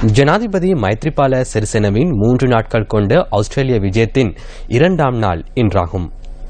ஜனாதிபதி மைத்ரிபால சிறிசேனவின் மூன்று நாட்கள் கொண்ட ஆஸ்திரேலிய விஜயத்தின் இரண்டாம் நாள் இன்றாகும்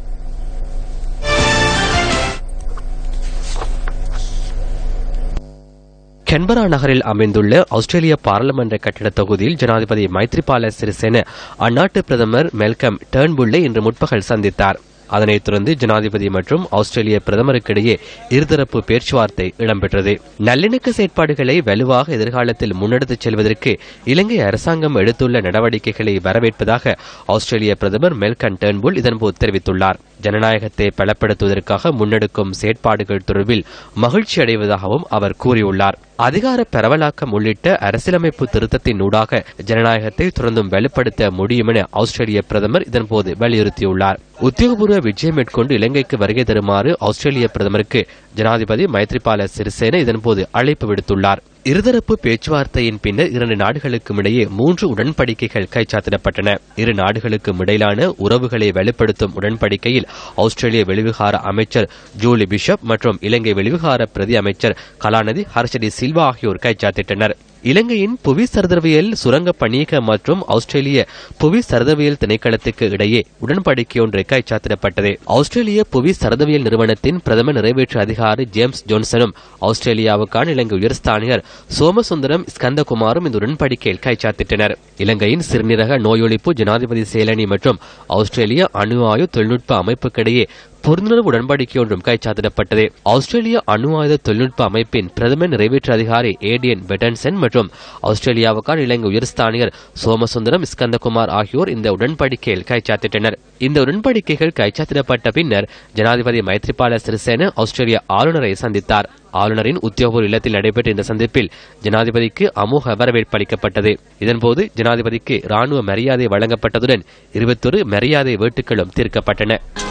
கென்பரா நகரில் அமைந்துள்ள ஆஸ்திரேலிய பாராளுமன்ற கட்டிட தொகுதியில் ஜனாதிபதி மைத்ரிபால சிறிசேன அந்நாட்டு பிரதமர் மெல்கம் டேர்ன்புல்லை இன்று முற்பகல் சந்தித்தார் அதனைத் தொடர்ந்து ஜனாதிபதி மற்றும் ஆஸ்திரேலிய பிரதமருக்கிடையே இருதரப்பு பேச்சுவார்த்தை இடம்பெற்றது நல்லிணக்க செயற்பாடுகளை வலுவாக எதிர்காலத்தில் முன்னெடுத்துச் செல்வதற்கு இலங்கை அரசாங்கம் எடுத்துள்ள நடவடிக்கைகளை வரவேற்பதாக ஆஸ்திரேலிய பிரதமர் மெல்கன் டேர்ன்புல் இதன்போது தெரிவித்துள்ளார் ஜனநாயகத்தை பலப்படுத்துவதற்காக முன்னெடுக்கும் செயற்பாடுகள் தொடர்பில் மகிழ்ச்சி அடைவதாகவும் அவர் கூறியுள்ளார் அதிகார பரவலாக்கம் உள்ளிட்ட அரசியலமைப்பு திருத்தத்தின் ஊடாக ஜனநாயகத்தை தொடர்ந்தும் வலுப்படுத்த முடியும் என ஆஸ்திரேலிய பிரதமர் இதன்போது வலியுறுத்தியுள்ளார் உத்தியோகபூர்வ விஜயம் மேற்கொண்டு இலங்கைக்கு வருகை தருமாறு ஆஸ்திரேலிய பிரதமருக்கு ஜனாதிபதி மைத்ரிபால சிறிசேன இதன்போது அழைப்பு விடுத்துள்ளார் இருதரப்பு பேச்சுவார்த்தையின் பின்னர் இரண்டு நாடுகளுக்கும் இடையே மூன்று உடன்படிக்கைகள் கைச்சாத்திடப்பட்டன இரு நாடுகளுக்கும் இடையிலான உறவுகளை வலுப்படுத்தும் உடன்படிக்கையில் ஆஸ்திரேலிய வெளிவிகார அமைச்சர் ஜூலி பிஷப் மற்றும் இலங்கை வெளிவிகார பிரதி அமைச்சர் கலாநிதி ஹர்ஷடி சில்வா ஆகியோர் கைச்சாத்திட்டனர் இலங்கையின் புவி சரதவியல் சுரங்க பணியக மற்றும் ஆஸ்திரேலிய புவி சரதவியல் திணைக்களத்துக்கு இடையே உடன்படிக்கை ஒன்று கைச்சாத்திடப்பட்டது ஆஸ்திரேலிய புவி சரதவியல் நிறுவனத்தின் பிரதம நிறைவேற்று அதிகாரி ஜேம்ஸ் ஜோன்சனும் ஆஸ்திரேலியாவுக்கான இலங்கை உயர்ஸ்தானிகர் சோமசுந்தரம் ஸ்கந்தகுமாரும் இந்த உடன்படிக்கையில் கைச்சாத்திட்டனர் இலங்கையின் சிறுநீரக நோயொழிப்பு ஜனாதிபதி செயலணி மற்றும் ஆஸ்திரேலிய அணு ஆயு தொழில்நுட்ப அமைப்புக்கிடையே புரிந்துணர்வு உடன்படிக்கை ஒன்றும் கைச்சாத்திடப்பட்டது ஆஸ்திரேலிய அணு ஆயுத தொழில்நுட்ப அமைப்பின் பிரதம நிறைவேற்று அதிகாரி ஏடியன் பெட்டன்சன் மற்றும் ஆஸ்திரேலியாவுக்கான இலங்கை உயர்ஸ்தானிகர் சோமசுந்தரம் ஸ்கந்தகுமார் ஆகியோர் இந்த உடன்படிக்கையில் கைச்சாத்திட்டனர் இந்த உடன்படிக்கைகள் கைச்சாத்திடப்பட்ட பின்னர் ஜனாதிபதி மைத்ரிபால சிறிசேன ஆஸ்திரேலிய ஆளுநரை சந்தித்தார் ஆளுநரின் உத்தியோகபூர்வ இல்லத்தில் நடைபெற்ற இந்த சந்திப்பில் ஜனாதிபதிக்கு அமோக வரவேற்பு அளிக்கப்பட்டது இதன்போது ஜனாதிபதிக்கு ராணுவ மரியாதை வழங்கப்பட்டதுடன் இருபத்தொரு மரியாதை வேட்டுகளும் தீர்க்கப்பட்டன